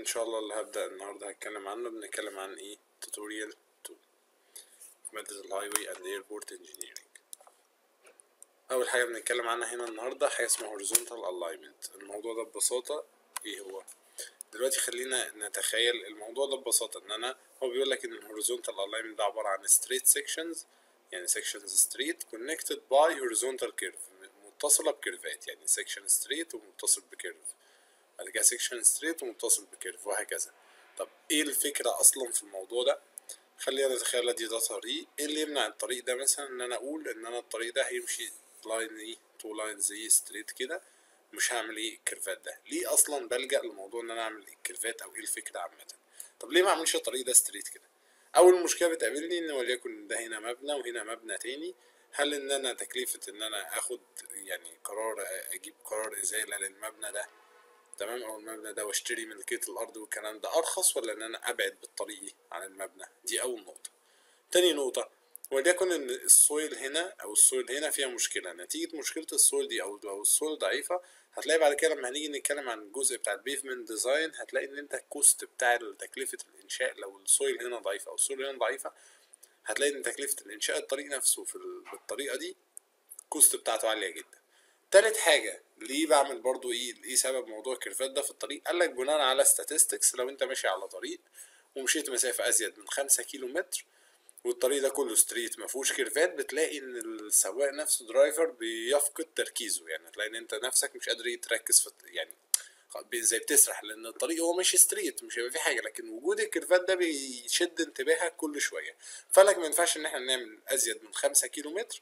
شاء الله اللي هبدأ النهاردة هتكلم عنه بنتكلم عن ايه توتوريال 2 في مادة الهاي واي اند ايربورت انجينيرنج أول حاجة بنتكلم عنها هنا النهاردة حاجة اسمها horizontal alignment الموضوع ده ببساطة ايه هو دلوقتي خلينا نتخيل الموضوع ده ببساطة ان انا هو بيقول لك ان ال horizontal alignment ده عبارة عن straight sections يعني sections straight connected by horizontal curve متصلة بكيرفات يعني section straight ومتصل بكيرف بعد كده section straight ومتصل بكيرف وهكذا طب ايه الفكرة اصلا في الموضوع ده خلينا نتخيل دي ده طريق ايه اللي يمنع الطريق ده مثلا ان انا اقول ان انا الطريق ده هيمشي لاين ايه تو لاينز ايه ستريت كده مش هعمل ايه الكيرفات ده ليه اصلا بلجأ لموضوع ان انا اعمل الكيرفات او ايه الفكرة عامة طب ليه ما اعملش الطريق ده ستريت كده اول مشكلة بتقابلني ان وليكن ده هنا مبنى وهنا مبنى تاني هل ان انا تكلفة ان انا اخد يعني قرار اجيب قرار ازالة للمبنى ده تمام او المبنى ده واشتري ملكية الارض والكلام ده ارخص ولا ان انا ابعد بالطريق عن المبنى دي اول نقطة تاني نقطة وليكن ان السويل هنا او السويل هنا فيها مشكلة نتيجة مشكلة السويل دي او او السويل ضعيفة هتلاقي بعد كده لما هنيجي نتكلم عن الجزء بتاع البيفمنت ديزاين هتلاقي ان انت الكوست بتاع تكلفة الانشاء لو السويل هنا ضعيفة او السويل هنا ضعيفة هتلاقي ان تكلفة الانشاء الطريق نفسه في بالطريقة دي الكوست بتاعته عالية جدا تالت حاجة ليه بعمل برضو ايه ايه سبب موضوع الكيرفات ده في الطريق قال لك بناء على statistics لو انت ماشي على طريق ومشيت مسافة ازيد من خمسة كيلو متر والطريق ده كله ستريت ما فيهوش كيرفات بتلاقي ان السواق نفسه درايفر بيفقد تركيزه يعني تلاقي ان انت نفسك مش قادر تركز في يعني زي بتسرح لان الطريق هو ماشي ستريت مش هيبقى فيه حاجه لكن وجود الكيرفات ده بيشد انتباهك كل شويه فلك ما ينفعش ان احنا نعمل ازيد من خمسة كيلو متر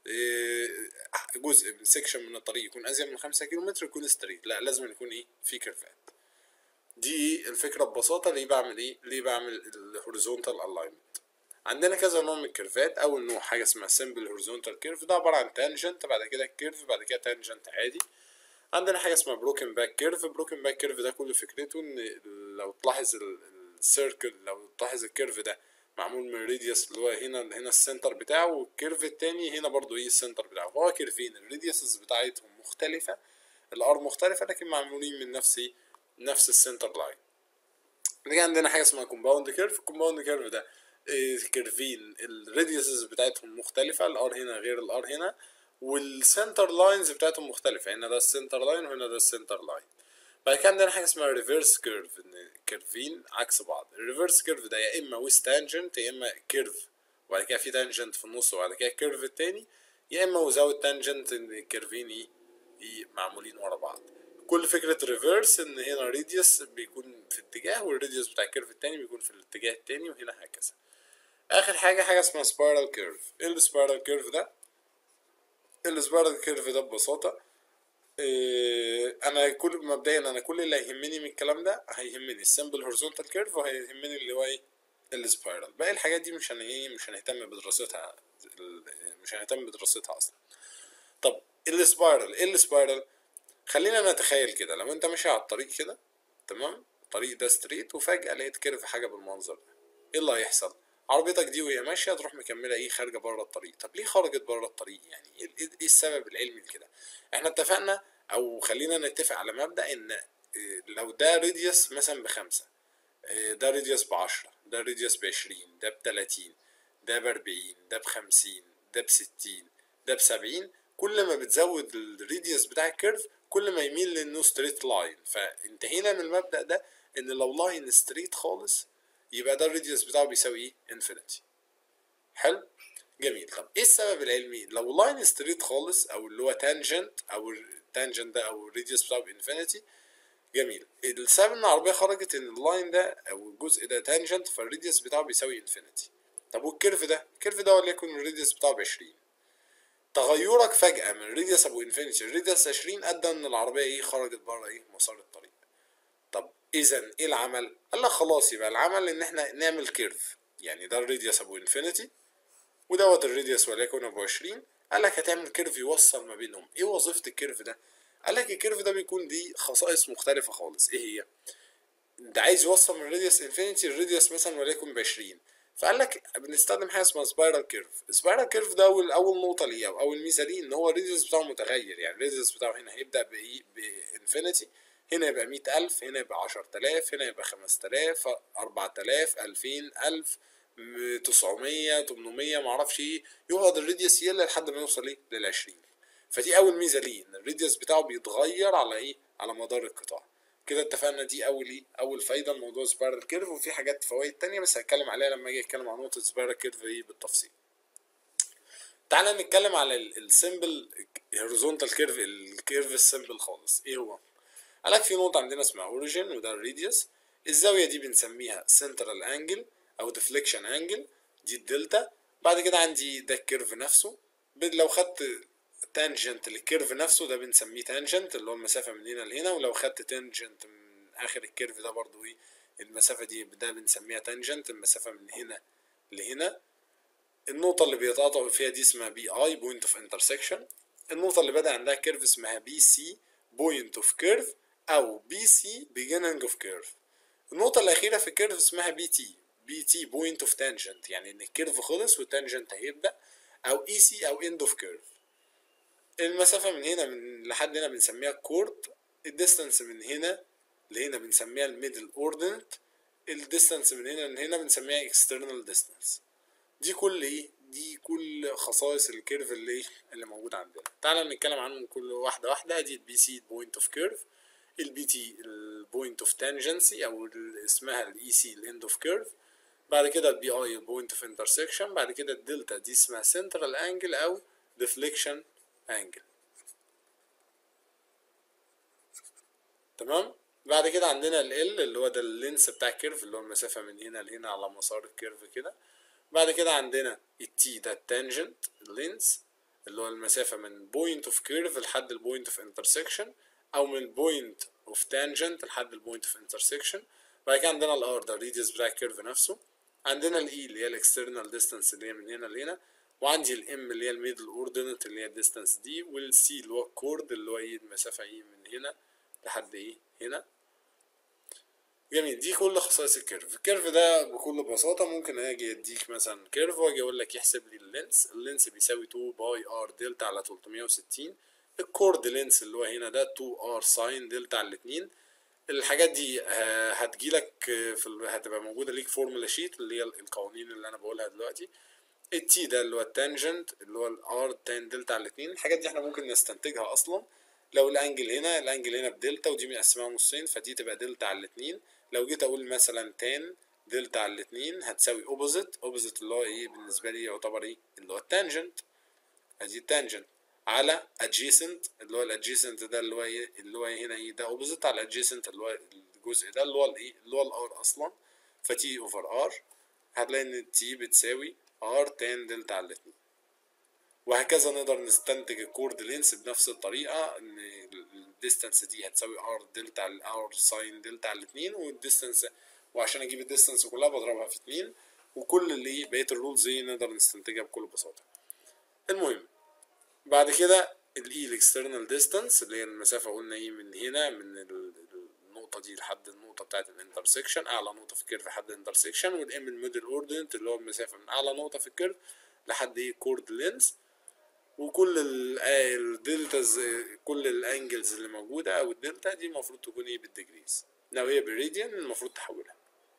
جزء من سيكشن من الطريق يكون ازيد من خمسة كيلو متر يكون ستريت لا لازم يكون ايه في كيرفات دي الفكره ببساطه ليه بعمل ايه ليه بعمل الهوريزونتال الاينمنت عندنا كذا نوع من الكيرفات اول نوع حاجه اسمها سمبل هوريزونتال كيرف ده عباره عن تانجنت بعد كده كيرف بعد كده تانجنت عادي عندنا حاجه اسمها بروكن باك كيرف بروكن باك كيرف ده كل فكرته ان لو تلاحظ السيركل لو تلاحظ الكيرف ده معمول من ريديوس اللي هو هنا هنا السنتر بتاعه والكيرف التاني هنا برضو ايه السنتر بتاعه هو كيرفين الريديوسز بتاعتهم مختلفة الار مختلفة لكن معمولين من نفس نفس السنتر لاين نيجي عندنا حاجة اسمها كومباوند كيرف الكومباوند كيرف ده إيه كيرفين الريديوسز بتاعتهم مختلفة الار هنا غير الار هنا والسنتر لاينز بتاعتهم مختلفة هنا ده السنتر لاين وهنا ده السنتر لاين بعد كده عندنا حاجه اسمها ريفرس كيرف ان كيرفين عكس بعض الريفرس كيرف ده يا اما ويز تانجنت يا اما كيرف وبعد كده في تانجنت في النص وبعد كده الكيرف التاني يا اما وزاوت تانجنت ان الكيرفين ايه, إيه معمولين ورا بعض كل فكره ريفرس ان هنا ريديوس بيكون في اتجاه والريديوس بتاع الكيرف التاني بيكون في الاتجاه التاني وهنا هكذا اخر حاجه حاجه اسمها سبايرال كيرف ايه السبايرال كيرف ده السبايرال كيرف ده ببساطه إيه انا كل مبدئيا انا كل اللي هيهمني من الكلام ده هيهمني السمبل هورزونتال كيرف وهيهمني اللي هو ايه السبايرال باقي الحاجات دي مش هن ايه مش هنهتم بدراستها مش هنهتم بدراستها اصلا طب السبايرال ايه السبايرال خلينا نتخيل كده لو انت ماشي على الطريق كده تمام الطريق ده ستريت وفجأة لقيت كيرف حاجة بالمنظر ده ايه اللي هيحصل عربيتك دي وهي ماشيه تروح مكمله ايه خارجه بره الطريق طب ليه خرجت بره الطريق يعني ايه السبب العلمي لكده احنا اتفقنا او خلينا نتفق على مبدا ان لو ده ريديوس مثلا بخمسة ده ريديوس بعشرة ده ريديوس بعشرين ده بتلاتين ده بأربعين ده بخمسين ده بستين ده بسبعين كل ما بتزود الريديوس بتاع الكيرف كل ما يميل لانه ستريت لاين فانتهينا من المبدا ده ان لو لاين ستريت خالص يبقى ده الريديوس بتاعه بيساوي ايه انفينيتي حلو جميل طب ايه السبب العلمي لو لاين ستريت خالص او اللي هو تانجنت او التانجنت ده او الريديوس بتاعه بانفينيتي جميل السبب ان العربيه خرجت ان اللاين ده او الجزء ده تانجنت فالريديوس بتاعه بيساوي انفينيتي طب والكيرف ده الكيرف ده وليكن الريديوس بتاعه ب 20 تغيرك فجاه من الريديوس ابو انفينيتي الريديوس 20 ادى ان العربيه ايه خرجت بره ايه مسار الطريق طب اذا ايه العمل قال لك خلاص يبقى العمل ان احنا نعمل كيرف يعني ده الراديوس ابو انفينيتي ودوت الراديوس وليكن ابو 20 قال لك هتعمل كيرف يوصل ما بينهم ايه وظيفه الكيرف ده قال لك الكيرف ده بيكون دي خصائص مختلفه خالص ايه هي ده عايز يوصل من الراديوس انفينيتي الراديوس مثلا وليكن ب 20 فقال لك بنستخدم حاجه اسمها سبايرال كيرف السبايرال كيرف ده اول اول نقطه ليه او اول ميزه ليه ان هو الراديوس بتاعه متغير يعني الراديوس بتاعه هنا هيبدا بايه بانفينيتي هنا يبقى مئة ألف هنا يبقى عشر تلاف هنا يبقى خمس تلاف أربع تلاف ألفين ألف تسعمية تمنمية معرفش ايه يقعد الراديوس يقل لحد ما يوصل ايه للعشرين فدي أول ميزة ليه إن الراديوس بتاعه بيتغير على ايه على مدار القطاع كده اتفقنا دي أول ايه أول فايدة لموضوع سبايرال كيرف وفي حاجات فوائد تانية بس هتكلم عليها لما أجي أتكلم عن نقطة سبايرال كيرف ايه بالتفصيل تعالى نتكلم على السيمبل هوريزونتال كيرف الكيرف السيمبل خالص ايه هو قالك في نقطة عندنا اسمها اوريجين وده الراديوس الزاوية دي بنسميها سنترال انجل او ديفليكشن انجل دي الدلتا بعد كده عندي ده الكيرف نفسه لو خدت تانجنت للكيرف نفسه ده بنسميه تانجنت اللي هو المسافة من هنا لهنا ولو خدت تانجنت من اخر الكيرف ده برضو ايه المسافة دي ده بنسميها تانجنت المسافة من هنا لهنا النقطة اللي بيتقاطعوا فيها دي اسمها بي اي بوينت اوف انترسكشن النقطة اللي بدأ عندها كيرف اسمها بي سي بوينت اوف كيرف او بي سي beginning اوف كيرف النقطة الأخيرة في الكيرف اسمها بي تي بي تي بوينت اوف تانجنت يعني ان الكيرف خلص والتانجنت هيبدأ او اي سي او اند اوف كيرف المسافة من هنا من لحد هنا بنسميها كورد الديستانس من هنا لهنا بنسميها الميدل اوردنت الديستانس من هنا لهنا بنسميها اكسترنال ديستانس دي كل ايه دي كل خصائص الكيرف اللي ايه اللي موجود عندنا تعالى نتكلم عنهم كل واحده واحده دي البي سي بوينت اوف كيرف البي تي البوينت اوف تانجنسي او اسمها الاي سي الاند اوف كيرف بعد كده البي اي البوينت اوف انترسكشن بعد كده الدلتا دي اسمها سنترال انجل او ديفليكشن انجل تمام بعد كده عندنا ال L اللي هو ده اللينس بتاع الكيرف اللي هو المسافة من هنا لهنا على مسار الكيرف كده بعد كده عندنا التي ده التانجنت اللينس اللي هو المسافة من بوينت اوف كيرف لحد البوينت اوف انترسكشن او من بوينت اوف تانجنت لحد البوينت اوف انترسكشن بعد كده عندنا الار ده الريديوس بتاع الكيرف نفسه عندنا الاي اللي هي الاكسترنال ديستانس اللي هي من هنا لهنا وعندي الام اللي هي الميدل اوردينت اللي هي الديستانس دي والسي اللي هو الكورد اللي هو ايه المسافة ايه من هنا لحد ايه هنا جميل دي كل خصائص الكيرف الكيرف ده بكل بساطة ممكن اجي اديك مثلا كيرف واجي اقول لك يحسب لي اللينس اللينس بيساوي 2 باي ار دلتا على 360 الكورد لينس اللي هو هنا ده 2 ار ساين دلتا على الاتنين الحاجات دي هتجيلك في ال... هتبقى موجودة ليك فورمولا شيت اللي هي القوانين اللي انا بقولها دلوقتي التي ده اللي هو التانجنت اللي هو الار تان دلتا على الاتنين الحاجات دي احنا ممكن نستنتجها اصلا لو الانجل هنا الانجل هنا بدلتا ودي مقسمها نصين فدي تبقى دلتا على الاتنين لو جيت اقول مثلا تان دلتا على الاتنين هتساوي اوبوزيت اوبوزيت اللي هو ايه بالنسبه لي يعتبر ايه اللي هو التانجنت ادي التانجنت على adjacent اللي هو الادجيسنت ده اللي هو ايه اللي هو هنا ايه ده اوبوزيت على adjacent اللي هو الجزء ده اللي هو الايه اللي هو الار اصلا فتي اوفر ار هتلاقي ان تي بتساوي ار تان دلتا على الاتنين وهكذا نقدر نستنتج الكورد لينس بنفس الطريقة ان الديستانس دي هتساوي ار دلتا على ار ساين دلتا على الاتنين والديستانس وعشان اجيب الديستانس كلها بضربها في اتنين وكل اللي بقية الرولز دي نقدر نستنتجها بكل بساطة المهم بعد كده الاي الاكسترنال ديستانس اللي هي المسافة قلنا ايه من هنا من النقطة دي لحد النقطة بتاعت الانترسكشن اعلى نقطة في الكيرف لحد الانترسكشن والام الميدل اوردنت اللي هو المسافة من اعلى نقطة في الكيرف لحد ايه كورد لينس وكل الدلتاز كل الانجلز اللي موجودة او الدلتا دي المفروض تكون ايه بالديجريز لو هي بالراديان المفروض تحولها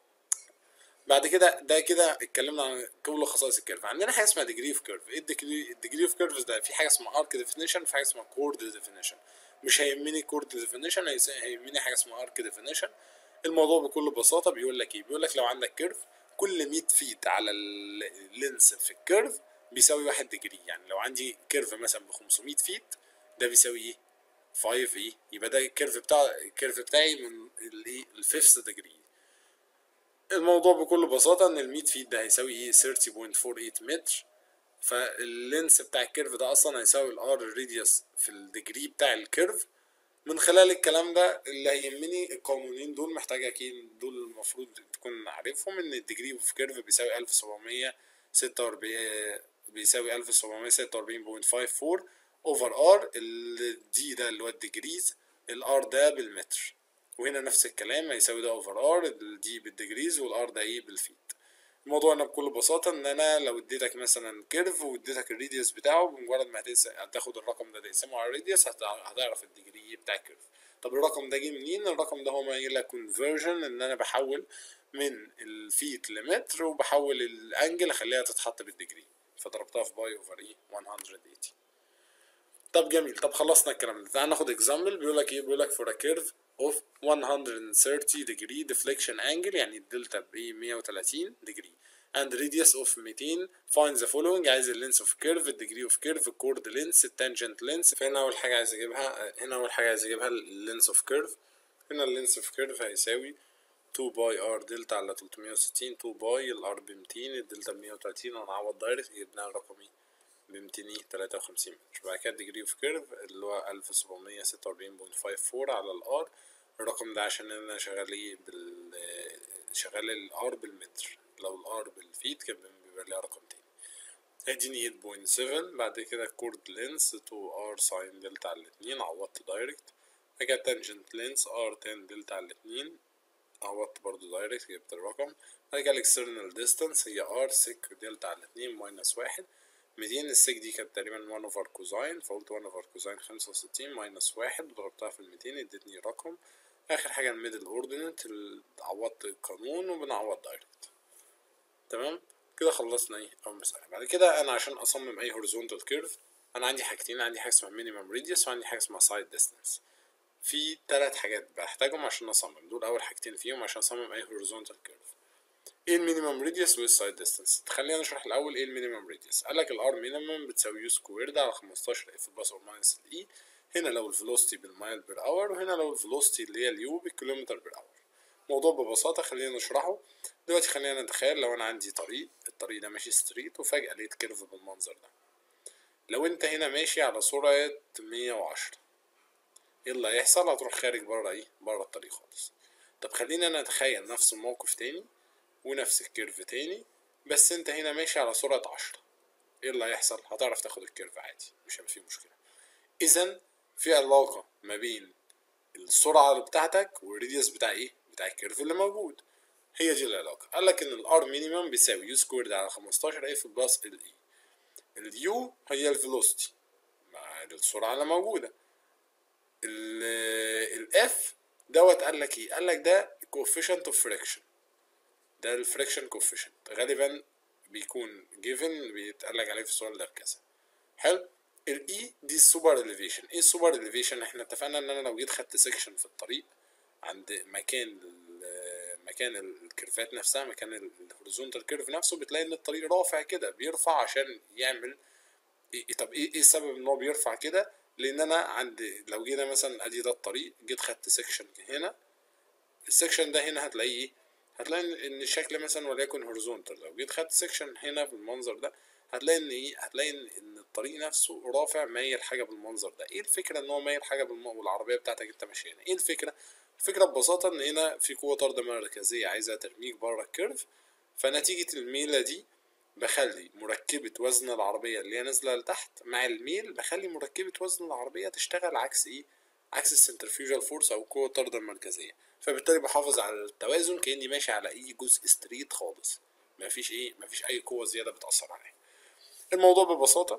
بعد كده ده كده اتكلمنا عن كل خصائص الكيرف عندنا حاجه اسمها ديجري اوف كيرف ايه الديجري اوف كيرفز ده في حاجه اسمها ارك ديفينيشن وفي حاجه اسمها كورد ديفينيشن مش هيهمني كورد ديفينيشن هيهمني حاجه اسمها ارك ديفينيشن الموضوع بكل بساطه بيقول لك ايه بيقول لك لو عندك كيرف كل 100 فيت على اللينس في الكيرف بيساوي واحد ديجري يعني لو عندي كيرف مثلا ب 500 فيت ده بيساوي ايه 5 ايه يبقى ده الكيرف بتاع الكيرف بتاعي من الايه الفيفث ديجري الموضوع بكل بساطة ان ال 100 فيت ده هيساوي ايه 30.48 متر فاللينس بتاع الكيرف ده اصلا هيساوي الار الراديوس في الديجري بتاع الكيرف من خلال الكلام ده اللي هيهمني القانونين دول محتاج اكيد دول المفروض تكون عارفهم ان الديجري اوف كيرف بيساوي 1746 بيساوي 1746.54 اوفر ار الدي ده اللي هو الديجريز الار ده بالمتر وهنا نفس الكلام هيساوي ده اوفر ار الدي بالديجريز والار ده ايه بالفيت الموضوع هنا بكل بساطة ان انا لو اديتك مثلا كيرف واديتك الريديوس بتاعه بمجرد ما هتاخد الرقم ده تقسمه على الريديوس هتعرف الديجري بتاع الكيرف طب الرقم ده جه منين الرقم ده هو ما قايل لك كونفرجن ان انا بحول من الفيت لمتر وبحول الانجل اخليها تتحط بالديجري فضربتها في باي اوفر ايه 180 طب جميل طب خلصنا الكلام ده تعال ناخد اكزامبل بيقول لك ايه بيقول لك for a curve of 130 degree deflection angle يعني الدلتا ب 130 degree and radius of 200 find the following عايز اللينس اوف كيرف الديجري اوف كيرف الكورد لينس التانجنت لينس فهنا اول حاجه عايز اجيبها هنا اول حاجه عايز اجيبها اللينس اوف كيرف هنا اللينس اوف كيرف هيساوي 2 باي ار دلتا على 360 2 باي الار ب 200 الدلتا ب 130 ونعوض دايركت جبنا الرقم ايه ب 253 متر بعد كده الديجري اوف كيرف اللي هو 1746.54 على الار الرقم ده عشان انا شغال ايه بال شغال الار بالمتر لو الار بالفيت كان بيبقى ليها رقم تاني اديني 8.7 بعد كده كورد لينس 2 ار ساين دلتا على الاتنين عوضت دايركت بعد كده تانجنت لينس ار 10 دلتا على الاتنين عوضت برضو دايركت جبت الرقم بعد كده الاكسترنال ديستانس هي ار سيك دلتا على الاتنين ماينس واحد 200 السيك دي كانت تقريبا 1 اوفر كوزاين فقلت 1 اوفر كوزاين 65 ماينس واحد وضربتها في ال 200 ادتني رقم اخر حاجه الميدل اوردينت عوضت القانون وبنعوض دايركت تمام كده خلصنا ايه اول مساله بعد كده انا عشان اصمم اي هوريزونتال كيرف انا عندي حاجتين عندي حاجه اسمها مينيمم ريديوس وعندي حاجه اسمها سايد ديستانس في ثلاث حاجات بحتاجهم عشان اصمم دول اول حاجتين فيهم عشان اصمم اي هوريزونتال كيرف ايه المينيمم ريديوس وايه السايد ديستانس خلينا نشرح الاول ايه المينيمم ريديوس قال لك الار مينيمم بتساوي يو سكويرد على 15 اف بلس اور ماينس الاي هنا لو الفيلوسيتي بالمايل بير اور وهنا لو الفيلوسيتي اللي هي اليو بالكيلومتر بير اور الموضوع ببساطة خلينا نشرحه دلوقتي خلينا نتخيل لو أنا عندي طريق الطريق ده ماشي ستريت وفجأة لقيت كيرف بالمنظر ده لو أنت هنا ماشي على سرعة مية وعشرة ايه اللي هيحصل هتروح خارج بره ايه بره الطريق خالص طب خلينا نتخيل نفس الموقف تاني ونفس الكيرف تاني بس انت هنا ماشي على سرعة عشرة ايه اللي هيحصل هتعرف تاخد الكيرف عادي مش هيبقى فيه مشكلة اذا في علاقة ما بين السرعة بتاعتك والريديوس بتاع ايه بتاع الكيرف اللي موجود هي دي العلاقة قال لك ان الار مينيمم بيساوي يو سكويرد على 15 اف بلس ال اي اليو هي الفيلوسيتي مع السرعة اللي موجودة الاف دوت قال لك ايه قال لك ده coefficient of friction ده الفريكشن كوفيشنت غالبا بيكون جيفن بيتقال لك عليه في السؤال ده بكذا حلو الاي دي السوبر اليفيشن ايه السوبر اليفيشن احنا اتفقنا ان انا لو جيت خدت سيكشن في الطريق عند مكان مكان الكيرفات نفسها مكان الهوريزونتال كيرف نفسه بتلاقي ان الطريق رافع كده بيرفع عشان يعمل إيه طب ايه ايه السبب ان هو بيرفع كده لان انا عند لو جينا مثلا ادي ده الطريق جيت خدت سيكشن هنا السيكشن ده هنا هتلاقيه ايه هتلاقي ان الشكل مثلا وليكن هوريزونتال لو جيت خدت سيكشن هنا بالمنظر ده هتلاقي ان ايه هتلاقي ان الطريق نفسه رافع مايل حاجه بالمنظر ده ايه الفكره ان هو مايل حاجه بالم... والعربيه بتاعتك انت ماشي هنا ايه الفكره الفكره ببساطه ان هنا في قوه طرد مركزيه عايزه ترميك بره الكيرف فنتيجه الميله دي بخلي مركبة وزن العربية اللي هي نازلة لتحت مع الميل بخلي مركبة وزن العربية تشتغل عكس ايه؟ عكس السنترفيوجال فورس او قوة الطرد المركزية فبالتالي بحافظ على التوازن كأني ماشي على اي جزء ستريت خالص مفيش ايه مفيش اي قوة زيادة بتأثر عليا الموضوع ببساطة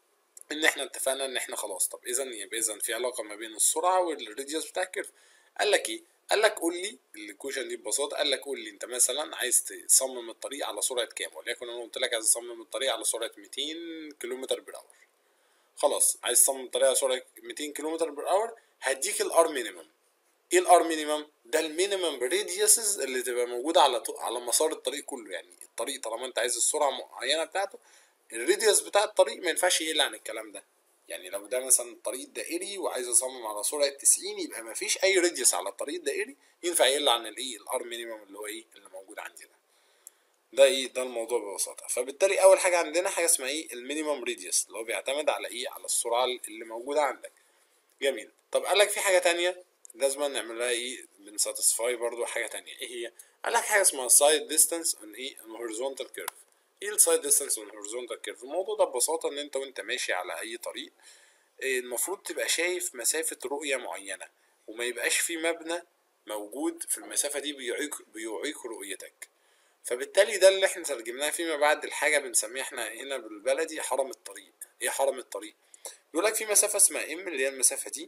ان احنا اتفقنا ان احنا خلاص طب اذا يبقى اذا في علاقة ما بين السرعة والراديوس بتاع الكيرف قال لك ايه قال لك قول لي الكوشن دي ببساطه قال لك قول لي انت مثلا عايز تصمم الطريق على سرعه كام وليكن انا قلت لك عايز اصمم الطريق على سرعه 200 كيلومتر بير اور خلاص عايز تصمم الطريق على سرعه 200 كيلومتر بير اور هديك الار مينيمم ايه الار مينيمم ده المينيمم راديوسز اللي تبقى موجوده على على مسار الطريق كله يعني الطريق طالما انت عايز السرعه معينه بتاعته الراديوس بتاع الطريق ما ينفعش يقل عن الكلام ده يعني لو ده مثلا طريق دائري وعايز اصمم على سرعه 90 يبقى ما فيش اي راديوس على الطريق الدائري ينفع يقل عن الايه الار مينيمم اللي هو ايه اللي موجود عندي ده ده ايه ده الموضوع ببساطه فبالتالي اول حاجه عندنا حاجه اسمها ايه المينيمم راديوس اللي هو بيعتمد على ايه على السرعه اللي موجوده عندك جميل طب قال لك في حاجه تانية لازم نعمل لها ايه بنساتسفاي برضو حاجه تانية ايه هي قال لك حاجه اسمها سايد ديستانس اون ايه هوريزونتال كيرف ايه السايد ديستانس اون هوريزونتال كيرف الموضوع ده ببساطه ان انت وانت ماشي على اي طريق المفروض تبقى شايف مسافة رؤية معينة وما يبقاش في مبنى موجود في المسافة دي بيعيق بيعيق رؤيتك فبالتالي ده اللي احنا ترجمناه فيما بعد الحاجة بنسميها احنا هنا بالبلدي حرم الطريق ايه حرم الطريق يقول لك في مسافة اسمها ام اللي هي المسافة دي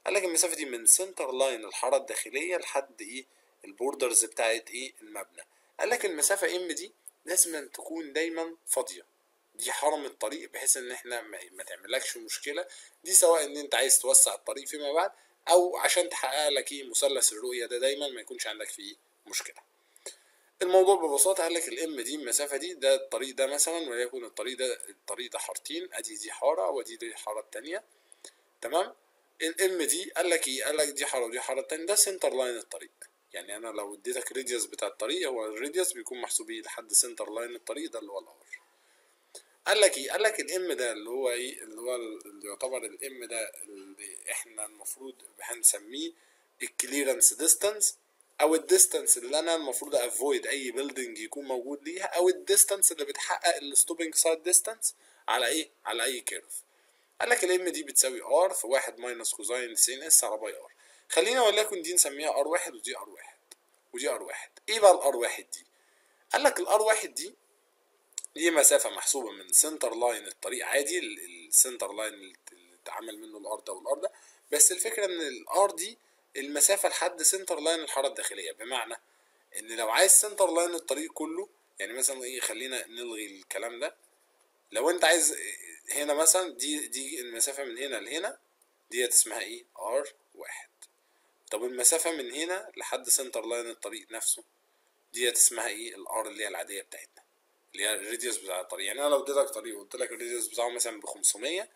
قال لك المسافه دي من سنتر لاين الحاره الداخليه لحد ايه البوردرز بتاعت ايه المبنى قال لك المسافه ام دي لازم تكون دايما فاضيه دي حرم الطريق بحيث ان احنا ما, ما تعملكش مشكله دي سواء ان انت عايز توسع الطريق فيما بعد او عشان تحقق لك ايه مثلث الرؤيه ده دايما ما يكونش عندك فيه مشكله الموضوع ببساطه قال لك الام دي المسافه دي ده الطريق ده مثلا وليكن الطريق ده الطريق ده حارتين ادي دي حاره ودي دي الحاره التانية تمام الام دي قال لك ايه قال لك دي حاره ودي حاره التانية ده سنتر لاين الطريق يعني انا لو اديتك ريديوس بتاع الطريق هو الريديوس بيكون محسوب ايه لحد سنتر لاين الطريق ده اللي هو الار قال لك ايه قال لك الام ده اللي هو ايه اللي هو اللي يعتبر الام ده اللي احنا المفروض هنسميه الكليرنس ديستانس او الديستانس اللي انا المفروض افويد اي بيلدينج يكون موجود ليها او الديستانس اللي بتحقق الستوبنج سايد ديستانس على ايه على اي كيرف قال لك الام دي بتساوي ار في واحد ماينس كوزاين سين اس على باي ار خلينا وليكن دي نسميها ار واحد ودي ار واحد ودي ار واحد ايه بقى الار واحد دي قال لك الار واحد دي دي مسافة محسوبة من سنتر لاين الطريق عادي السنتر لاين اللي اتعمل منه الار ده والار ده بس الفكرة ان الار دي المسافة لحد سنتر لاين الحارة الداخلية بمعنى ان لو عايز سنتر لاين الطريق كله يعني مثلا ايه خلينا نلغي الكلام ده لو انت عايز هنا مثلا دي دي المسافة من هنا لهنا ديت اسمها ايه ار واحد طب المسافة من هنا لحد سنتر لاين الطريق نفسه ديت اسمها ايه الار اللي هي العادية بتاعتنا اللي هي الراديوس بتاع الطريق يعني انا لو اديتك طريق وقلت لك الراديوس بتاعه مثلا ب 500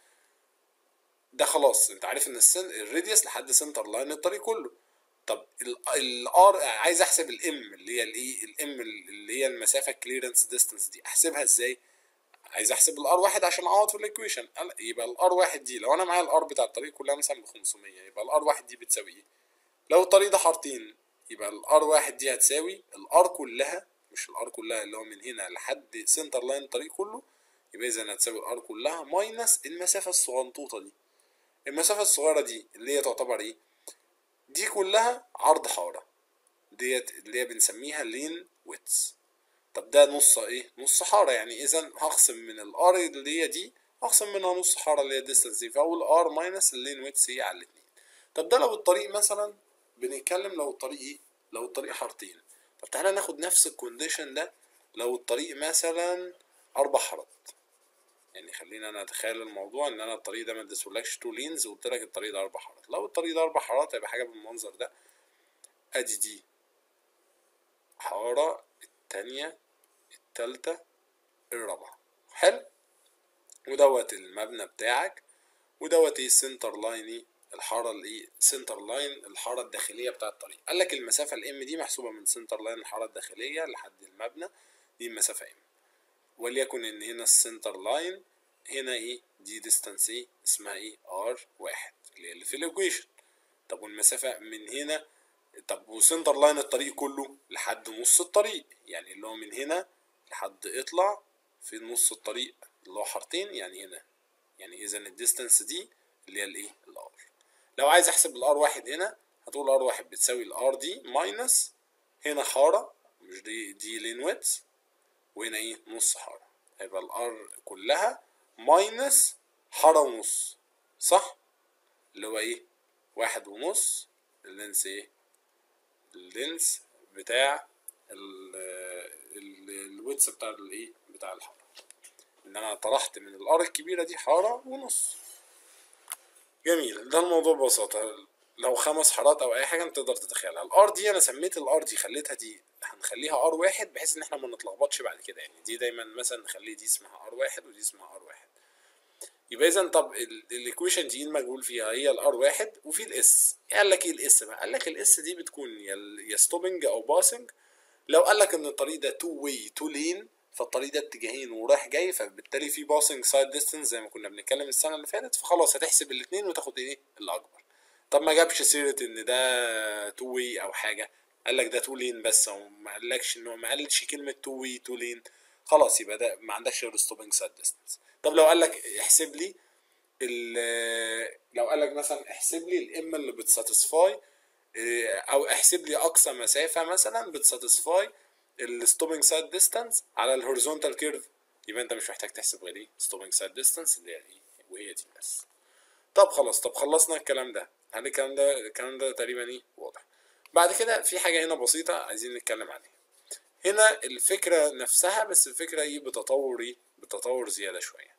ده خلاص انت عارف ان السن الراديوس لحد سنتر لاين الطريق كله طب الار عايز احسب الام اللي هي الايه الام اللي هي المسافه كليرنس ديستانس دي احسبها ازاي عايز احسب الار واحد عشان اعوض في الايكويشن يبقى الار واحد دي لو انا معايا الار بتاع الطريق كلها مثلا ب 500 يبقى الار واحد دي بتساوي ايه لو الطريق ده حارتين يبقى الار واحد دي هتساوي الار كلها مش الار كلها اللي هو من هنا لحد سنتر لاين الطريق كله يبقى اذا هتساوي الار كلها ماينس المسافه الصغنطوطه دي المسافه الصغيره دي اللي هي تعتبر ايه دي كلها عرض حاره ديت اللي هي بنسميها لين ويتس طب ده نص ايه نص حاره يعني اذا هخصم من الار اللي هي دي هخصم منها نص حاره اللي هي ديستانس دي فاقول ار ماينس اللين ويتس هي على الاثنين طب ده لو الطريق مثلا بنتكلم لو الطريق ايه لو الطريق حارتين طب تعالى ناخد نفس الكونديشن ده لو الطريق مثلا اربع حارات يعني خلينا انا اتخيل الموضوع ان انا الطريق ده ما اديتهولكش تو لينز وقلت لك الطريق ده اربع حارات لو الطريق ده اربع حارات هيبقى حاجه بالمنظر ده ادي دي حاره التانية التالتة الرابعة حلو ودوت المبنى بتاعك ودوت ايه السنتر لاين الحاره الايه سنتر لاين الحاره الداخليه بتاع الطريق قال لك المسافه الام دي محسوبه من سنتر لاين الحاره الداخليه لحد المبنى دي المسافه ام وليكن ان هنا السنتر لاين هنا ايه دي ديستانس ايه اسمها ايه ار واحد اللي هي اللي في الايكويشن طب والمسافه من هنا طب وسنتر لاين الطريق كله لحد نص الطريق يعني اللي هو من هنا لحد اطلع في نص الطريق اللي هو حارتين يعني هنا يعني اذا الديستانس دي اللي هي الايه الار لو عايز احسب الار واحد هنا هتقول ار واحد بتساوي الار دي ماينس هنا حارة مش دي دي لين ويتس وهنا ايه نص حارة هيبقى الار كلها ماينس حارة ونص صح اللي هو ايه واحد ونص اللينس ايه اللينس بتاع الويتس بتاع الايه بتاع الحارة ان انا طرحت من الار الكبيرة دي حارة ونص جميل ده الموضوع ببساطة لو خمس حارات او اي حاجة انت تقدر تتخيلها الار دي انا سميت الار دي خليتها دي هنخليها ار واحد بحيث ان احنا ما نتلخبطش بعد كده يعني دي دايما مثلا نخلي دي اسمها ار واحد ودي اسمها ار واحد يبقى اذا طب الايكويشن دي المجهول فيها هي الار واحد وفي الاس قال لك ايه الاس بقى قال لك الاس دي بتكون يا ستوبنج او باسنج لو قال لك ان الطريق ده تو واي تو لين فالطريق ده اتجاهين ورايح جاي فبالتالي في باسنج سايد ديستنس زي ما كنا بنتكلم السنه اللي فاتت فخلاص هتحسب الاثنين وتاخد ايه الاكبر طب ما جابش سيره ان ده تو واي او حاجه قال لك ده تو لين بس او ما قالكش انه ما قالش كلمه تو واي تو لين خلاص يبقى ده ما عندكش غير ستوبنج سايد ديستنس طب لو قال لك احسب لي لو قال لك مثلا احسب لي الام اللي بتساتسفاي او احسب لي اقصى مسافه مثلا بتساتسفاي الستوبنج سايد ديستانس على الهوريزونتال كيرف يبقى انت مش محتاج تحسب غير ايه ستوبنج سايد ديستانس اللي هي ايه وهي دي بس طب خلاص طب خلصنا الكلام ده هل الكلام ده الكلام ده تقريبا ايه واضح بعد كده في حاجه هنا بسيطه عايزين نتكلم عليها هنا الفكره نفسها بس الفكره ايه بتطور ايه بتطور زياده شويه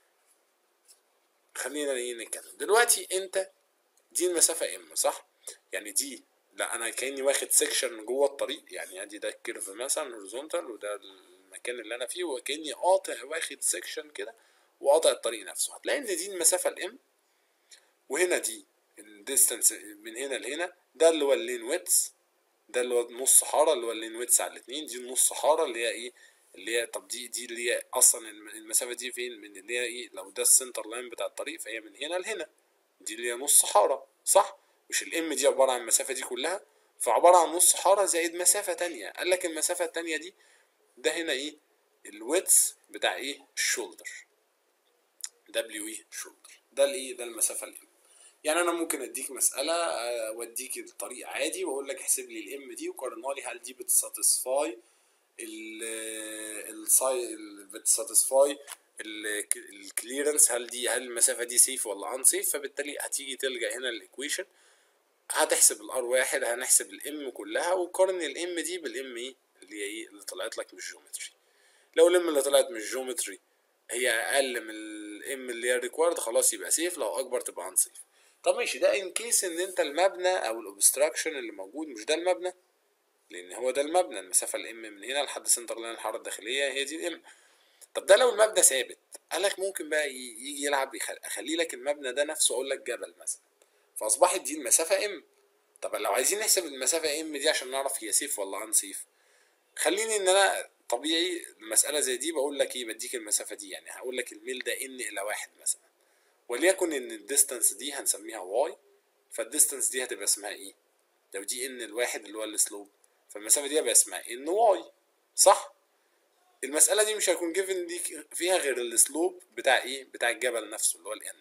خلينا ايه نتكلم دلوقتي انت دي المسافه ام صح يعني دي لا انا كاني واخد سيكشن جوه الطريق يعني ادي ده الكيرف مثلا هوريزونتال وده المكان اللي انا فيه وكاني قاطع واخد سيكشن كده وقاطع الطريق نفسه هتلاقي ان دي المسافه الام وهنا دي الديستانس من هنا لهنا ده اللي هو اللين ويتس ده اللي هو نص حاره اللي هو اللين ويتس على الاتنين دي النص حاره اللي هي ايه اللي هي طب دي دي اللي هي اصلا المسافه دي فين من اللي هي ايه لو ده السنتر لاين بتاع الطريق فهي من هنا لهنا دي اللي هي نص حاره صح مش الام دي عباره عن المسافه دي كلها فعباره عن نص حاره زائد مسافه تانية قال لك المسافه التانية دي ده هنا ايه الويتس بتاع ايه الشولدر دبليو اي شولدر ده الايه ده المسافه الام يعني انا ممكن اديك مساله اوديك الطريق عادي واقول لك احسب لي الام دي وقارنها لي هل دي بتساتسفاي الساي بتساتسفاي الكليرنس هل دي هل المسافه دي سيف ولا ان سيف فبالتالي هتيجي تلجا هنا الايكويشن هتحسب الار واحد هنحسب الام كلها وقارن الام دي بالام ايه اللي هي ايه اللي طلعت لك من الجيومتري لو الام اللي طلعت من الجيومتري هي اقل من الام اللي هي ريكوارد خلاص يبقى سيف لو اكبر تبقى ان سيف طب ماشي ده ان كيس ان انت المبنى او الاوبستراكشن اللي موجود مش ده المبنى لان هو ده المبنى المسافه الام من هنا لحد سنتر لاين الحاره الداخليه هي دي الام طب ده لو المبنى ثابت قال لك ممكن بقى يجي يلعب اخلي لك المبنى ده نفسه اقول لك جبل مثلا فاصبحت دي المسافه ام طب لو عايزين نحسب المسافه ام دي عشان نعرف هي سيف ولا ان سيف خليني ان انا طبيعي المساله زي دي بقول لك ايه بديك المسافه دي يعني هقول لك الميل ده ان الى واحد مثلا وليكن ان الديستانس دي هنسميها واي فالديستانس دي هتبقى اسمها ايه لو دي ان الواحد اللي هو السلوب فالمسافه دي هيبقى اسمها ان واي صح المساله دي مش هيكون جيفن دي فيها غير السلوب بتاع ايه بتاع الجبل نفسه اللي هو الان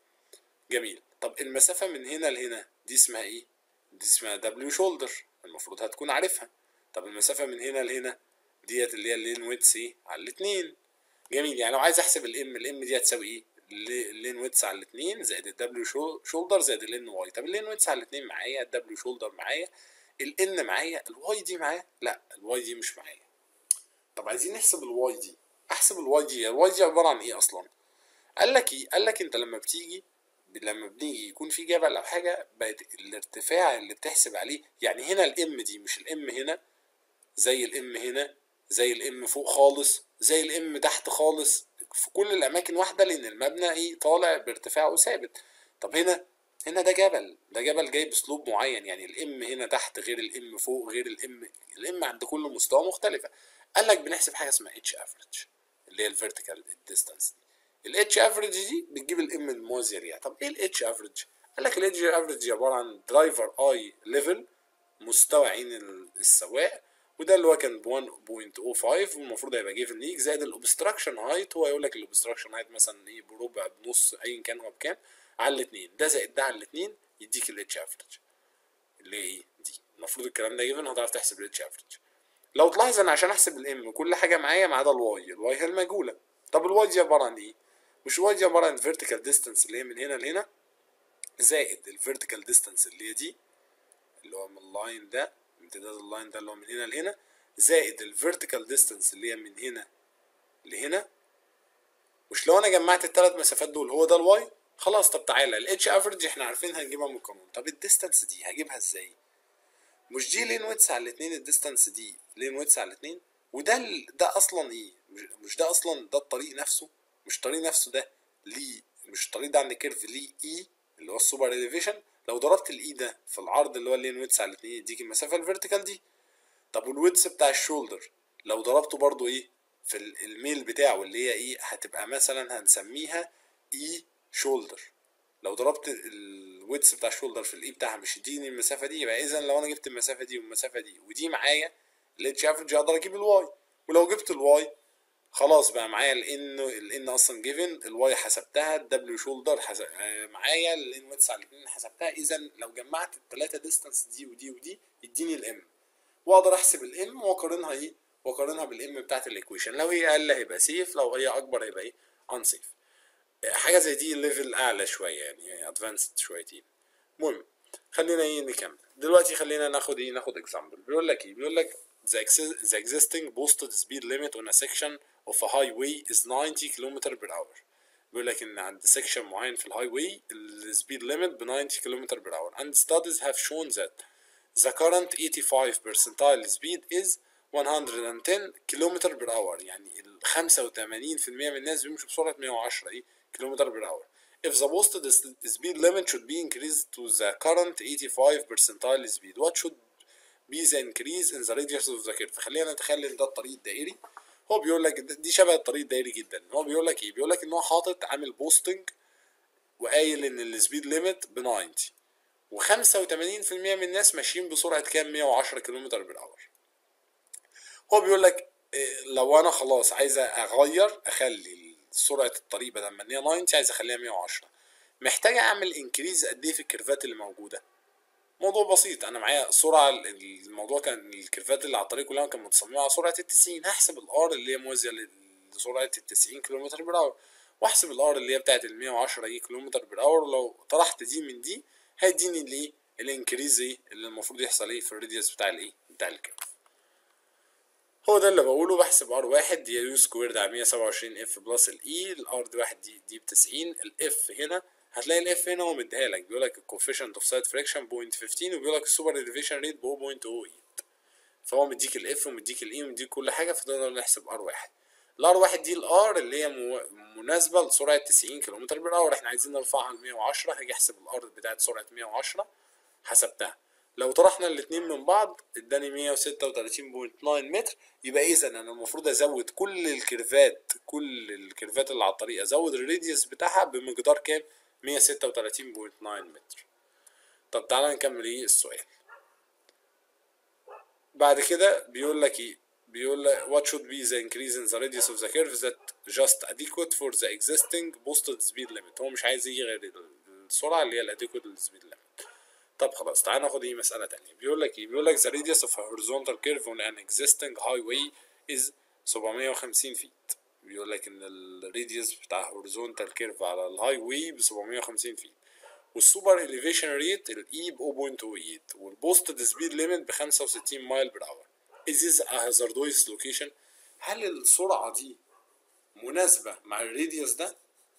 جميل طب المسافه من هنا لهنا دي اسمها ايه دي اسمها دبليو شولدر المفروض هتكون عارفها طب المسافه من هنا لهنا ديت اللي هي اللين ويتس ايه على الاتنين جميل يعني لو عايز احسب الام الام دي هتساوي ايه اللين ويتس على الاتنين زائد الدبليو شولدر زائد الان واي طب اللين ويتس على الاتنين معايا الدبليو شولدر معايا الان معايا الواي دي معايا لا الواي دي مش معايا طب عايزين نحسب الواي دي احسب الواي دي الواي دي عباره عن ايه اصلا قال لك ايه قال لك انت لما بتيجي لما بنيجي يكون في جبل او حاجه بقت الارتفاع اللي بتحسب عليه يعني هنا الام دي مش الام هنا زي الام هنا زي الام فوق خالص زي الام تحت خالص في كل الاماكن واحده لان المبنى ايه طالع بارتفاعه ثابت طب هنا هنا ده جبل ده جبل جاي باسلوب معين يعني الام هنا تحت غير الام فوق غير الام الام عند كل مستوى مختلفه قال لك بنحسب حاجه اسمها اتش افريج اللي هي الفيرتيكال ديستانس الاتش افريج دي بتجيب الام الموازيه ليها طب ايه الاتش افريج قال لك الاتش افريج عباره عن درايفر اي ليفل مستوى عين السواق وده اللي هو كان ب 1.05 والمفروض هيبقى جيفن ليك زائد الاوبستراكشن هايت هو يقول لك الاوبستراكشن هايت مثلا ايه بربع بنص ايا كان هو بكام على الاثنين ده زائد ده على الاثنين يديك الاتش افريج اللي هي ايه دي المفروض الكلام ده جيفن هتعرف تحسب الاتش افريج لو تلاحظ انا عشان احسب الام كل حاجه معايا ما عدا الواي الواي هي المجهوله طب الواي دي عباره عن ايه مش الواي دي عباره عن فيرتيكال ديستانس اللي هي من هنا لهنا زائد الفيرتيكال ديستانس اللي هي دي اللي هو من اللاين ده امتداد اللاين ده اللي هو من هنا لهنا زائد الفيرتيكال ديستانس اللي هي من هنا لهنا مش لو انا جمعت الثلاث مسافات دول هو ده الواي خلاص طب تعالى الاتش افريج احنا عارفين هنجيبها من القانون طب الديستانس دي هجيبها ازاي مش دي لين ويتس على الاثنين الديستانس دي لين ويتس على الاثنين وده ال... ده اصلا ايه مش ده اصلا ده الطريق نفسه مش الطريق نفسه ده ليه مش الطريق ده عند كيرف ليه اي اللي هو السوبر اليفيشن لو ضربت الاي ده في العرض اللي هو اللين ويتس على الاثنين يديك المسافه الفيرتيكال دي طب والويتس بتاع الشولدر لو ضربته برضو ايه في الميل بتاعه اللي هي ايه هتبقى مثلا هنسميها اي شولدر لو ضربت الويتس بتاع الشولدر في الاي بتاعها مش يديني المسافه دي يبقى اذا لو انا جبت المسافه دي والمسافه دي ودي معايا الاتش افريج اقدر اجيب الواي ولو جبت الواي خلاص بقى معايا الان الان اصلا جيفن الواي حسبتها الدبليو شولدر حسب معايا الان ويتس على الاثنين حسبتها اذا لو جمعت الثلاثه ديستانس دي ودي ودي يديني الام واقدر احسب الام واقارنها ايه واقارنها بالام بتاعت الايكويشن لو هي اقل هيبقى سيف لو هي اكبر هيبقى ايه ان سيف حاجه زي دي ليفل اعلى شويه يعني ادفانسد شويتين المهم خلينا ايه نكمل دلوقتي خلينا ناخد ايه ناخد اكزامبل بيقول لك ايه بيقول لك the, exi- the existing posted speed limit on a section of a highway is 90 km per hour بيقول لك ان عند سيكشن معين في الهاي واي السبيد ليميت ب 90 km per hour and studies have shown that the current 85 percentile speed is 110 km per hour يعني ال 85% من الناس بيمشوا بسرعة 110 ايه كيلومتر per hour if the posted speed limit should be increased to the current 85 percentile speed what should be the increase in the radius of the curve خلينا نتخيل ان ده الطريق الدائري هو بيقول لك دي شبه الطريق الدائري جدا هو بيقول لك ايه بيقول لك ان هو حاطط عامل بوستنج وقايل ان السبيد ليميت ب 90 و85% من الناس ماشيين بسرعه كام 110 كيلومتر بالاور هو بيقول لك إيه، لو انا خلاص عايز اغير اخلي سرعه الطريق بدل ما ان هي 90 عايز اخليها 110 محتاج اعمل انكريز قد ايه في الكيرفات اللي موجوده موضوع بسيط انا معايا سرعه الموضوع كان الكيرفات اللي على الطريق كلها كانت متصممه على سرعه ال 90 هحسب الار اللي هي موازيه لسرعه ال 90 كيلومتر بر اور واحسب الار اللي هي بتاعت ال 110 ايه كيلومتر بر اور لو طرحت دي من دي هيديني الايه الانكريز ايه اللي المفروض يحصل ايه في الراديوس بتاع الايه بتاع الكيرف هو ده اللي بقوله بحسب ار واحد دي يو سكويرد على 127 اف بلس الاي الار دي واحد دي دي ب 90 الاف هنا هتلاقي الاف هنا هو مديها لك بيقول لك الكوفيشنت اوف سايد فريكشن 0.15 وبيقول لك السوبر اليفيشن ريت ب 0.08 فهو مديك الاف ومديك الاي ومديك كل حاجه فنقدر نحسب ار واحد الار واحد دي الار اللي هي مو- مناسبه لسرعه 90 كم بر اور احنا عايزين نرفعها ل 110 هاجي احسب الار بتاعت سرعه 110 حسبتها لو طرحنا الاتنين من بعض اداني 136.9 متر يبقى اذا انا المفروض ازود كل الكيرفات كل الكيرفات اللي على الطريق ازود الراديوس بتاعها بمقدار كام 136.9 متر طب تعالى نكمل ايه السؤال بعد كده بيقول لك ايه بيقول لك what should be the increase in the radius of the curve that just adequate for the existing posted speed limit هو مش عايز يجي غير السرعة اللي هي الاديكوت للسبيد limit طب خلاص تعالى ناخد ايه مسألة تانية بيقول لك ايه بيقول لك the radius of a horizontal curve on an existing highway is 750 feet بيقول لك ان الراديوس بتاع horizontal curve على الهاي واي ب 750 feet والسوبر elevation ريت الاي ب 0.28 والبوستد سبيد ليميت ب 65 مايل بر اور is this a hazardous location هل السرعة دي مناسبة مع الراديوس ده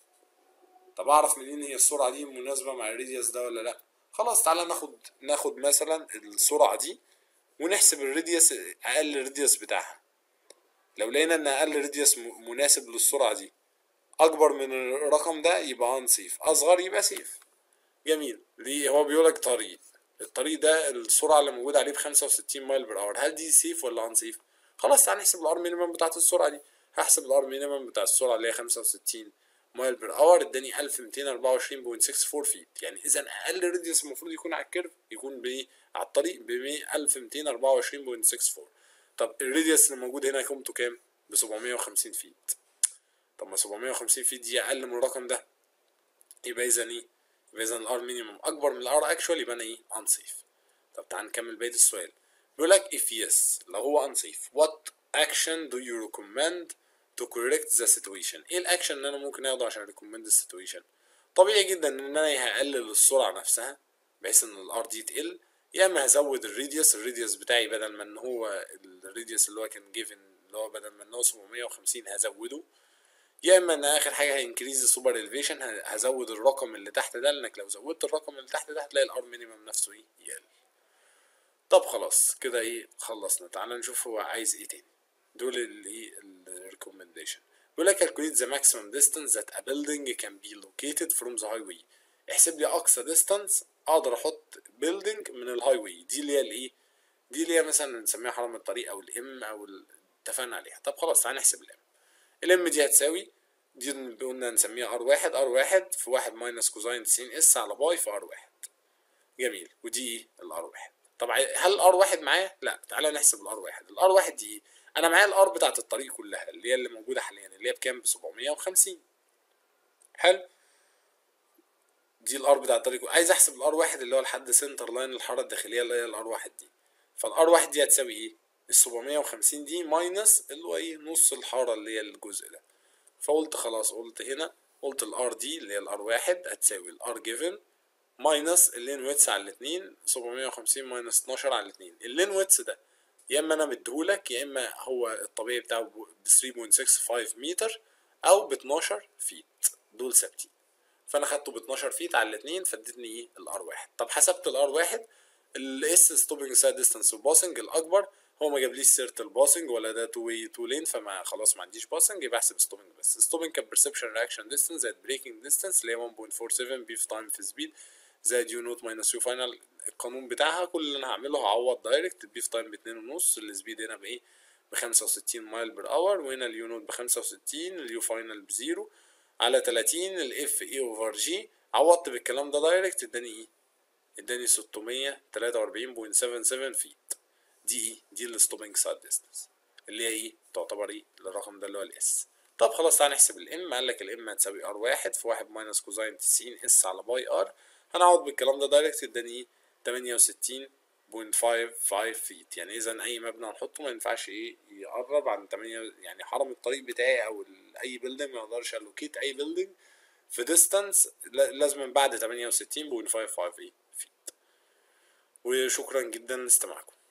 طب اعرف منين هي السرعة دي مناسبة مع الراديوس ده ولا لا خلاص تعالى ناخد ناخد مثلا السرعة دي ونحسب الراديوس اقل راديوس بتاعها لو لقينا ان اقل راديوس م- مناسب للسرعة دي اكبر من الرقم ده يبقى انسيف اصغر يبقى سيف جميل ليه هو بيقول لك طريق الطريق ده السرعة اللي موجودة عليه ب 65 مايل بر اور هل دي سيف ولا انسيف خلاص تعالى نحسب الار مينيمم بتاعت السرعة دي هحسب الار مينيمم بتاع السرعة اللي هي 65 مايل بر اور اداني 1224.64 فيت يعني اذا اقل راديوس المفروض يكون على الكيرف يكون ب على الطريق ب 1224.64 طب الراديوس اللي موجود هنا قيمته كام؟ ب 750 فيت طب ما 750 فيت دي اقل من الرقم ده يبقى اذا ايه؟ يبقى اذا الار مينيمم اكبر من الار اكشوال يبقى انا ايه؟ انسيف طب تعال نكمل بقية السؤال بيقول لك if yes لو هو unsafe what action do you recommend to correct the situation ايه الاكشن اللي انا ممكن اخده عشان recommend the situation طبيعي جدا ان انا يا هقلل السرعة نفسها بحيث ان الار دي تقل يا اما هزود الراديوس الراديوس بتاعي بدل ما ان هو الراديوس اللي هو كان جيفن اللي هو بدل ما ان هو 750 هزوده يا اما ان اخر حاجه هينكريز السوبر الفيشن هزود الرقم اللي تحت ده لانك لو زودت الرقم اللي تحت ده هتلاقي الار مينيمم نفسه ايه يقل طب خلاص كده ايه خلصنا تعالى نشوف هو عايز ايه تاني دول الايه الريكومنديشن بيقول لك calculate the maximum distance that a building can be located from the highway احسب لي اقصى distance اقدر احط building من الهاي واي دي اللي هي الايه دي اللي هي مثلا نسميها حرم الطريق او الام او ال- اتفقنا عليها طب خلاص تعالى نحسب الام الام دي هتساوي دي قلنا نسميها ار واحد ار واحد في واحد ماينس كوزاين 90 اس على باي في ار واحد جميل ودي ايه الار واحد طب عاي- هل الار واحد معايا لا تعالى نحسب الار واحد الار واحد دي ايه انا معايا الار بتاعت الطريق كلها اللي هي اللي موجوده حاليا اللي هي بكام ب 750 حلو دي الار بتاع الطريق عايز احسب الار واحد اللي هو لحد سنتر لاين الحاره الداخليه اللي هي الار واحد دي فالار واحد دي هتساوي ايه ال 750 دي ماينس اللي هو ايه نص الحاره اللي هي الجزء ده فقلت خلاص قلت هنا قلت الار دي اللي هي الار واحد هتساوي الار جيفن ماينس اللين ويتس على الاتنين 750 ماينس 12 على الاتنين اللين ويتس ده يا اما انا مديهولك يا اما هو الطبيعي بتاعه ب 3.65 متر او ب 12 فيت دول ثابتين فانا خدته ب 12 فيت على الاتنين فادتني ايه الار واحد طب حسبت الار واحد الاس ستوبنج سايد ديستانس وباسنج الاكبر هو ما جابليش سيره الباسنج ولا ده تو واي تو لين فما خلاص ما عنديش باسنج يبقى احسب ستوبنج بس ستوبنج كان بيرسبشن رياكشن ديستانس زائد بريكنج ديستانس اللي هي 1.47 بي في تايم في سبيد زائد يو نوت ماينس يو فاينل القانون بتاعها كل اللي انا هعمله هعوض دايركت البي في تايم باتنين ونص السبيد هنا بايه ب 65 مايل بير اور وهنا اليو نوت ب 65 اليو فاينل بزيرو على 30 الاف اي اوفر جي عوضت بالكلام ده دايركت اداني ايه اداني 643.77 فيت دي ايه دي الستوبنج سايد ديستانس اللي هي ايه تعتبر ايه الرقم ده اللي هو الاس طب خلاص تعالى نحسب الام قال لك الام هتساوي ار واحد في واحد ماينس كوزاين 90 اس على باي ار هنعوض بالكلام ده دايركت اداني ايه 68.55 فيت يعني اذا اي مبنى هنحطه ما ينفعش ايه يقرب عن 8 يعني حرم الطريق بتاعي او اي بيلدينج ما اقدرش الوكيت اي بيلدينج في ديستانس لازم من بعد 68.55 ايه فيت وشكرا جدا لاستماعكم